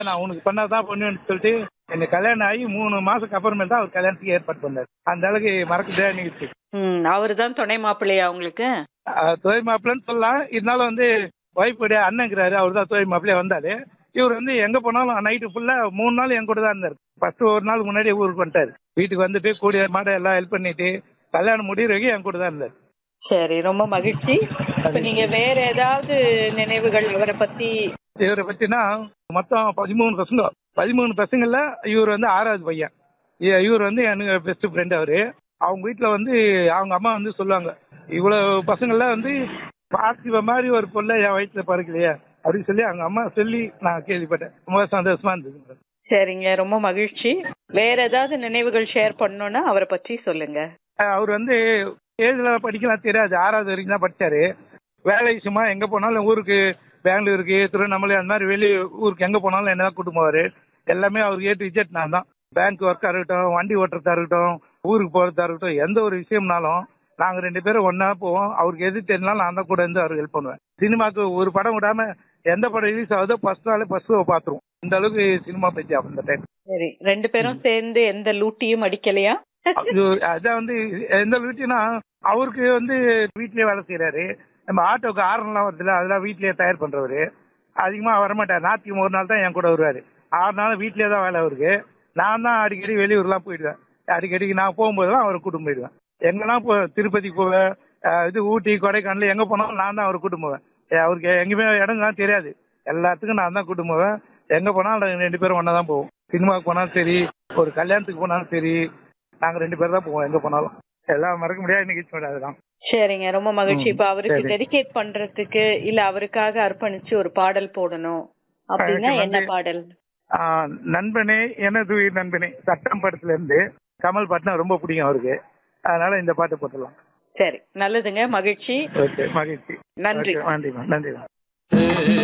நான் உனக்கு பண்ணாதான் பொண்ணுன்னு சொல்லிட்டு எனக்கு கல்யாணம் ஆகி மூணு மாசத்துக்கு அப்புறமேல் தான் அவர் கல்யாணத்துக்கு ஏற்பாடு பண்ணார் அந்த அளவுக்கு மறக்க முடியாத நிகழ்ச்சி ம் அவர் தான் துணை மாப்பிள்ளையா உங்களுக்கு அஹ் தொழில் மாப்பிள்ளைன்னு சொல்லலாம் இருந்தாலும் வந்து ஒய்ஃபுடைய அண்ணங்கிறாரு அவர் தான் தொழில் மாப்பிள்ளையா வந்தாரு இவர் வந்து எங்க போனாலும் நைட்டு ஃபுல்லா மூணு நாள் என் கூட தான் இருந்தார் ஃபர்ஸ்ட் ஒரு நாள் முன்னாடி ஊருக்கு வந்துட்டாரு வீட்டுக்கு வந்துட்டு கூடிய மாட எல்லாம் ஹெல்ப் பண்ணிட்டு கல்யாணம் முடிகிற வரைக்கும் என் கூட தான் இருந்தார் சரி ரொம்ப மகிழ்ச்சி இப்ப நீங்க வேற ஏதாவது நினைவுகள் அவரை பத்தி இவரை பத்தினா மொத்தம் பதிமூணு பசங்க பதிமூணு பசங்கள்ல இவர் வந்து ஆறாவது பையன் இ- இவர் வந்து எனக்கு பெஸ்ட் ஃப்ரெண்ட் அவரு அவங்க வீட்டுல வந்து அவங்க அம்மா வந்து சொல்லுவாங்க இவ்வளவு பசங்கள்ல வந்து பார்த்திப மாதிரி ஒரு பொண்ணை என் வயிற்றுல பறக்கலையே அப்படின்னு சொல்லி அவங்க அம்மா சொல்லி நான் கேள்விப்பட்டேன் ரொம்ப சந்தோஷமா இருந்தது சரிங்க ரொம்ப மகிழ்ச்சி வேற ஏதாவது நினைவுகள் ஷேர் பண்ணணும்னா அவரை பற்றி சொல்லுங்க அஹ் அவர் வந்து ஏஜ்ல படிக்கலாம் தெரியாது ஆறாவது வரைக்கும் தான் படிச்சாரு வேலை விஷயமா எங்க போனாலும் ஊருக்கு பெங்களூருக்கு திருவண்ணாமலை அந்த மாதிரி வெளி ஊருக்கு எங்க போனாலும் என்ன தான் கூட்டு போவாரு எல்லாமே அவருக்கு ஏ டு இஜெட் நான் தான் பேங்க் ஒர்க்கா இருக்கட்டும் வண்டி ஓட்டுறதா இருக்கட்டும் ஊருக்கு போறதா இருக்கட்டும் எந்த ஒரு விஷயம்னாலும் நாங்க ரெண்டு பேரும் ஒண்ணா போவோம் அவருக்கு எது தெரிஞ்சாலும் நான் தான் கூட இருந்து அவருக்கு ஹெல்ப் பண்ணுவேன் சினிமாக்கு ஒரு படம் விடாம எந்த படம் ரிலீஸ் ஆகுதோ ஃபர்ஸ்ட் நாளே ஃபர்ஸ்ட் பாத்துருவோம் இந்த அளவுக்கு சினிமா பத்தி அந்த டைம் சரி ரெண்டு பேரும் சேர்ந்து எந்த லூட்டியும் அடிக்கலையா அது அதான் வந்து எந்த வீட்டுனா அவருக்கு வந்து வீட்லயே வேலை செய்யறாரு நம்ம ஆட்டோக்கு ஆரம்லாம் வருதுல்ல அதெல்லாம் வீட்லயே தயார் பண்றவரு அதிகமா வரமாட்டார் நாளைக்கு ஒரு நாள் தான் என் கூட வருவாரு ஆறு நாள் வீட்லயே தான் வேலை அவருக்கு நான் தான் அடிக்கடி வெளியூர்லாம் போயிடுவேன் அடிக்கடி நான் போகும்போதெல்லாம் அவரை கூட்டு போயிடுவேன் எங்கன்னா போ திருப்பதிக்கு போவேன் அஹ் இது ஊட்டி கொடைக்கானல் எங்க போனாலும் நான் தான் அவரை கூட்டு போவேன் அஹ் அவருக்கு எங்கேயுமே இடம்லாம் தெரியாது எல்லாத்துக்கும் நான் தான் கூட்டு போவேன் எங்க போனாலும் நாங்க ரெண்டு பேரும் ஒண்ணா தான் போவோம் சினிமாவுக்கு போனாலும் சரி ஒரு கல்யாணத்துக்கு போனாலும் சரி நாங்க ரெண்டு பேர் தான் போவோம் எங்க போனாலும் எல்லாம் மறக்க முடியாத நிகழ்ச்சி மேடம் அதுதான் சரிங்க ரொம்ப மகிழ்ச்சி ம், இப்ப அவருக்கு சரி. டெடிகேட் பண்றதுக்கு இல்ல அவருக்காக அர்ப்பணிச்சு ஒரு பாடல் போடணும் அப்படின்னா அதுக்கு என்ன வந்து- பாடல் ஆஹ் நண்பனே எனது உயிர் நண்பனே சட்டம் படத்துல இருந்து கமல் பாட்டுனா ரொம்ப பிடிக்கும் அவருக்கு அதனால இந்த பாட்டு போட்டுடலாம் சரி நல்லதுங்க மகிழ்ச்சி ஓகே மகிழ்ச்சி நன்றி Okay, நன்றி மேம் நன்றி மேம்